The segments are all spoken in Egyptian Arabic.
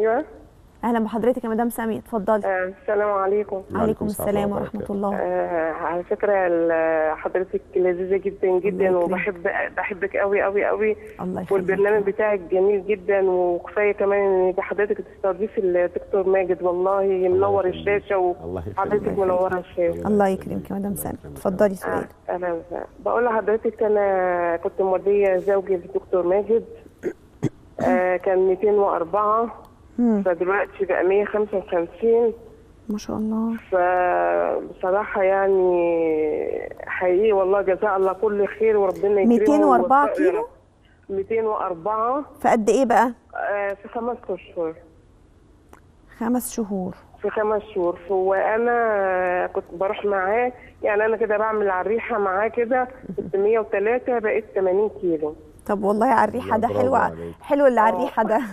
ايوه اهلا بحضرتك يا مدام سامي اتفضلي آه، السلام عليكم عليكم السلام ورحمه الله آه، على فكره ال- حضرتك لذيذه جدا جدا يكرمك. وبحب بحبك قوي قوي قوي الله يخليك والبرنامج بتاعك جميل جدا وكفايه كمان ان حضرتك تستضيفي الدكتور ماجد والله منور يخليك. الشاشه الله يخليك. وحضرتك منوره الشاشه الله يكرمك يا مدام سامي اتفضلي سؤال آه، انا بقول لحضرتك انا كنت موديه زوجي للدكتور ماجد آه، كان 204 مم. فدلوقتي بقى 155 ما شاء الله فبصراحة يعني حقيقي والله جزاء الله كل خير وربنا يكرمه 204 ويوفقه يا كيلو؟ رب. 204 في قد ايه بقى آه، في خمس أشهر خمس شهور في خمس شهور وأنا كنت بروح معاه يعني أنا كده بعمل على الريحة معاه كده كنت 103 بقيت 80 كيلو طب والله على الريحه ده برافو حلو عليك. حلو اللي على آه. الريحه ده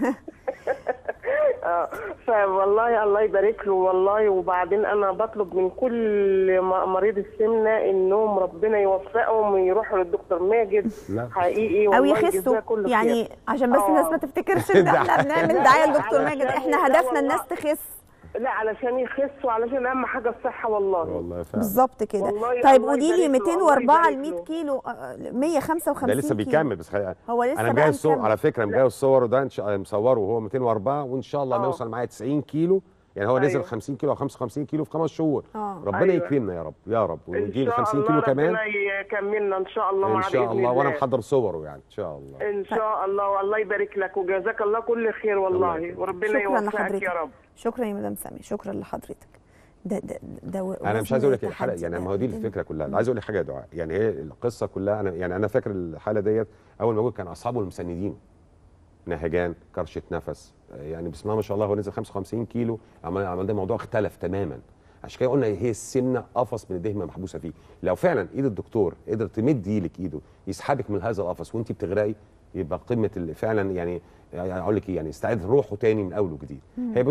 اه فوالله الله يبارك له والله وبعدين انا بطلب من كل م- مريض السمنه انهم ربنا يوفقهم ويروحوا للدكتور ماجد لا. حقيقي او والله يخسوا جزاه كل خير. يعني عشان بس آه. الناس ما تفتكرش ان احنا بنعمل دعايه لدكتور ماجد احنا لا هدفنا والله. الناس تخس لا علشان يخسوا علشان اهم حاجه الصحه والله والله فعلا بالظبط كده والله طيب الله قولي لي يبارك له، 204 الله ل 100 يبارك له. كيلو آه، 155 ده لسه كيلو. بيكمل بس خلي... هو لسه انا بقى مجهز صور مكمل. على فكره مجهز صور وده إن شاء- مصوره وهو 204 وان شاء الله آه. ما يوصل معايا 90 كيلو يعني هو نزل أيوه. 50 كيلو او 55 كيلو في خمس شهور آه. ربنا أيوه. يكرمنا يا رب يا رب ان ونجيب شاء 50 الله كيلو كمان ربنا يكملنا ان شاء الله ان مع شاء بإذن الله وانا محضر صوره يعني ان شاء الله ان شاء الله والله يبارك لك وجزاك الله كل خير الله والله يخليك. وربنا شكرا يوفقك لحضرتك يا رب شكرا يا مدام سامي شكرا لحضرتك ده ده ده انا مش عايز اقول لك الحلقه تحدي يعني ده. ما هو دي الفكره كلها أنا عايز اقول لك حاجه يا دعاء يعني هي القصه كلها انا يعني انا فاكر الحاله ديت اول ما جه كان اصحابه المساندين نهجان كرشه نفس يعني بسم الله ما شاء الله هو نزل 55 كيلو عمل عمل ده الموضوع اختلف تماما عشان كده قلنا هي السمنه قفص من الدهمه محبوسه فيه لو فعلا ايد الدكتور قدر تمد ايدك ايده يسحبك من هذا القفص وانت بتغرقي يبقى قمه ال- فعلا يعني يعني اقول لك ايه يعني استعيد روحه تاني من اول وجديد هي